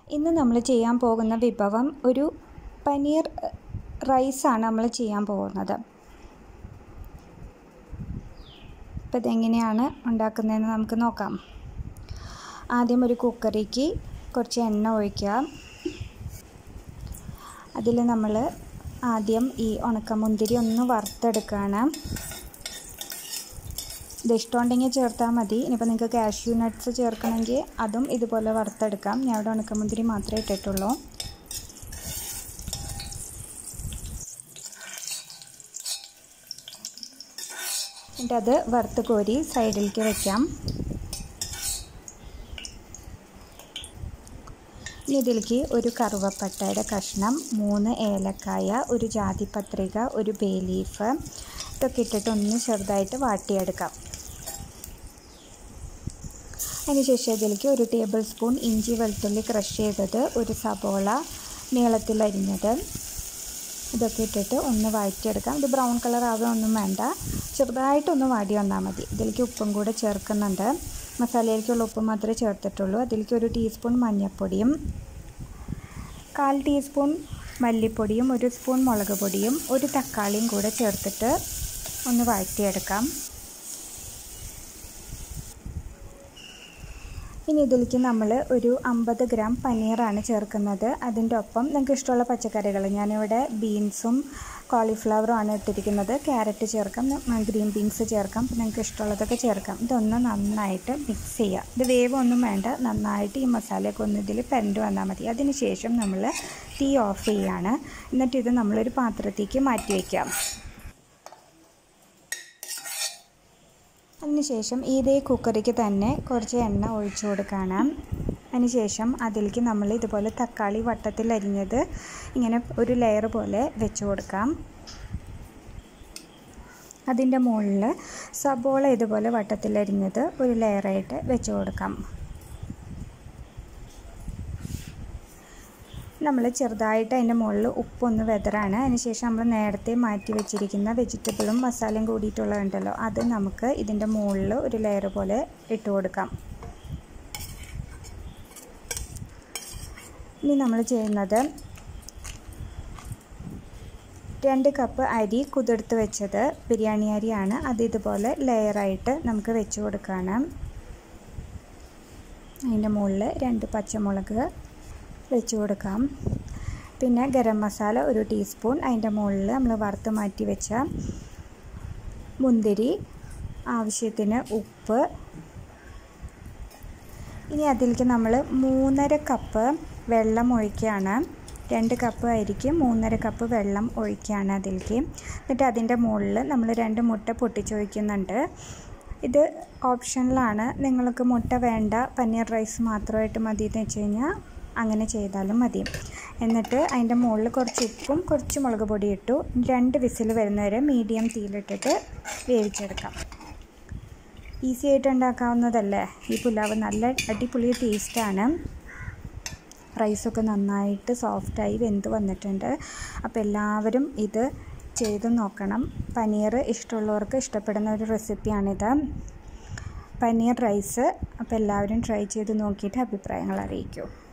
ഇന്ന് നമ്മൾ ചെയ്യാൻ പോകുന്ന വിഭവം ഒരു പനീർ റൈസാണ് നമ്മൾ ചെയ്യാൻ പോകുന്നത് അപ്പോൾ ഇതെങ്ങനെയാണ് ഉണ്ടാക്കുന്നതെന്ന് നമുക്ക് നോക്കാം ആദ്യം ഒരു കുക്കറിക്ക് കുറച്ച് എണ്ണ ഒഴിക്കുക അതിൽ നമ്മൾ ആദ്യം ഈ ഉണക്കമുന്തിരി ഒന്ന് വറുത്തെടുക്കുകയാണ് ഇത് ഇഷ്ടമുണ്ടെങ്കിൽ ചേർത്താൽ മതി ഇനിയിപ്പോൾ നിങ്ങൾക്ക് കാഷ്യൂ നട്ട്സ് ചേർക്കണമെങ്കിൽ അതും ഇതുപോലെ വറുത്തെടുക്കാം ഞാൻ ഇവിടെ ഉണക്കമുന്തിരി മാത്രമേ ഇട്ടിട്ടുള്ളൂ എന്നിട്ട് അത് വറുത്ത് കോരി സൈഡിലേക്ക് വെക്കാം ഇനി ഇതിലേക്ക് ഒരു കറുവപ്പട്ടയുടെ കഷ്ണം മൂന്ന് ഏലക്കായ ഒരു ജാതിപത്രിക ഒരു ബേ ലീഫ് ഇതൊക്കെ ഇട്ടിട്ട് ഒന്ന് ചെറുതായിട്ട് വാട്ടിയെടുക്കാം അതിനുശേഷം ഇതിലേക്ക് ഒരു ടേബിൾ സ്പൂൺ ഇഞ്ചി വെളുത്തുള്ളി ക്രഷ് ചെയ്തത് ഒരു സബോള നീളത്തിൽ അരിഞ്ഞത് ഇതൊക്കെ ഇട്ടിട്ട് ഒന്ന് വഴറ്റിയെടുക്കാം ഇത് ബ്രൗൺ കളർ ആവുകയൊന്നും വേണ്ട ചെറുതായിട്ടൊന്ന് വാടി വന്നാൽ മതി ഇതിലേക്ക് ഉപ്പും കൂടെ ചേർക്കുന്നുണ്ട് മസാലയിലേക്കുള്ള ഉപ്പ് മാത്രമേ ചേർത്തിട്ടുള്ളൂ അതിലേക്ക് ഒരു ടീസ്പൂൺ മഞ്ഞൾപ്പൊടിയും കാൽ ടീസ്പൂൺ മല്ലിപ്പൊടിയും ഒരു സ്പൂൺ മുളക് പൊടിയും ഒരു തക്കാളിയും കൂടെ ചേർത്തിട്ട് ഒന്ന് വഴറ്റിയെടുക്കാം ഇനി ഇതിലേക്ക് നമ്മൾ ഒരു അമ്പത് ഗ്രാം പനീറാണ് ചേർക്കുന്നത് അതിൻ്റെ ഒപ്പം നിങ്ങൾക്ക് ഇഷ്ടമുള്ള പച്ചക്കറികൾ ഞാനിവിടെ ബീൻസും കോളിഫ്ലവറും ആണ് ഇട്ടിരിക്കുന്നത് ക്യാരറ്റ് ചേർക്കാം ഗ്രീൻ ബീൻസ് ചേർക്കാം നിങ്ങൾക്ക് ഇഷ്ടമുള്ളതൊക്കെ ചേർക്കാം ഇതൊന്ന് നന്നായിട്ട് മിക്സ് ചെയ്യുക ഇത് വേവൊന്നും വേണ്ട നന്നായിട്ട് ഈ മസാലയൊക്കെ ഒന്ന് ഇതിൽ പെരണ്ട് വന്നാൽ മതി അതിന് ശേഷം നമ്മൾ തീ ഓഫ് ചെയ്യുകയാണ് എന്നിട്ട് ഇത് നമ്മളൊരു പാത്രത്തേക്ക് മാറ്റി വയ്ക്കാം അതിനുശേഷം ഇതേ കുക്കറിക്ക് തന്നെ കുറച്ച് എണ്ണ ഒഴിച്ചു കൊടുക്കണം അതിനുശേഷം അതിലേക്ക് നമ്മൾ ഇതുപോലെ തക്കാളി വട്ടത്തിൽ അരിഞ്ഞത് ഇങ്ങനെ ഒരു ലെയർ പോലെ വെച്ച് കൊടുക്കാം അതിൻ്റെ മുകളിൽ സബോള ഇതുപോലെ വട്ടത്തിൽ അരിഞ്ഞത് ഒരു ലെയറായിട്ട് വെച്ച് കൊടുക്കാം നമ്മൾ ചെറുതായിട്ട് അതിൻ്റെ മുകളിൽ ഉപ്പൊന്ന് വെതറാണ് അതിനുശേഷം നമ്മൾ നേരത്തെ മാറ്റി വെച്ചിരിക്കുന്ന വെജിറ്റബിളും മസാലയും കൂടിയിട്ടുള്ളതുണ്ടല്ലോ അത് നമുക്ക് ഇതിൻ്റെ മുകളിൽ ഒരു ലെയർ പോലെ ഇട്ട് കൊടുക്കാം ഇനി നമ്മൾ ചെയ്യുന്നത് രണ്ട് കപ്പ് അരി കുതിർത്ത് വെച്ചത് ബിരിയാണി അരിയാണ് അത് ഇതുപോലെ ലെയറായിട്ട് നമുക്ക് വെച്ച് കൊടുക്കുകയാണ് അതിൻ്റെ മുകളിൽ രണ്ട് പച്ചമുളക് വെച്ച് കൊടുക്കാം പിന്നെ ഗരം മസാല ഒരു ടീസ്പൂൺ അതിൻ്റെ മുകളിൽ നമ്മൾ വറുത്ത് മാറ്റി വെച്ച മുന്തിരി ആവശ്യത്തിന് ഉപ്പ് ഇനി അതിലേക്ക് നമ്മൾ മൂന്നര കപ്പ് വെള്ളം ഒഴിക്കുകയാണ് രണ്ട് കപ്പ് അരിക്ക് മൂന്നര കപ്പ് വെള്ളം ഒഴിക്കുകയാണ് അതിലേക്ക് എന്നിട്ട് അതിൻ്റെ മുകളിൽ നമ്മൾ രണ്ട് മുട്ട പൊട്ടിച്ചൊഴിക്കുന്നുണ്ട് ഇത് ഓപ്ഷനിലാണ് നിങ്ങൾക്ക് മുട്ട വേണ്ട പനീർ റൈസ് മാത്രമായിട്ട് മതി എന്ന് വെച്ച് കഴിഞ്ഞാൽ അങ്ങനെ ചെയ്താലും മതി എന്നിട്ട് അതിൻ്റെ മുകളിൽ കുറച്ച് ഉപ്പും കുറച്ച് മുളക് പൊടി ഇട്ടു രണ്ട് വിസിൽ വരുന്നവരെ മീഡിയം തീയിലിട്ടിട്ട് വേവിച്ചെടുക്കാം ഈസി ആയിട്ട് ഉണ്ടാക്കാവുന്നതല്ലേ ഈ പുലാവ് നല്ല അടിപൊളി ടേസ്റ്റാണ് റൈസൊക്കെ നന്നായിട്ട് സോഫ്റ്റായി വെന്ത് വന്നിട്ടുണ്ട് അപ്പോൾ എല്ലാവരും ഇത് ചെയ്ത് നോക്കണം പനീർ ഇഷ്ടമുള്ളവർക്ക് ഇഷ്ടപ്പെടുന്ന ഒരു റെസിപ്പിയാണിത് പനീർ റൈസ് അപ്പോൾ എല്ലാവരും ട്രൈ ചെയ്ത് നോക്കിയിട്ട് അഭിപ്രായങ്ങൾ അറിയിക്കൂ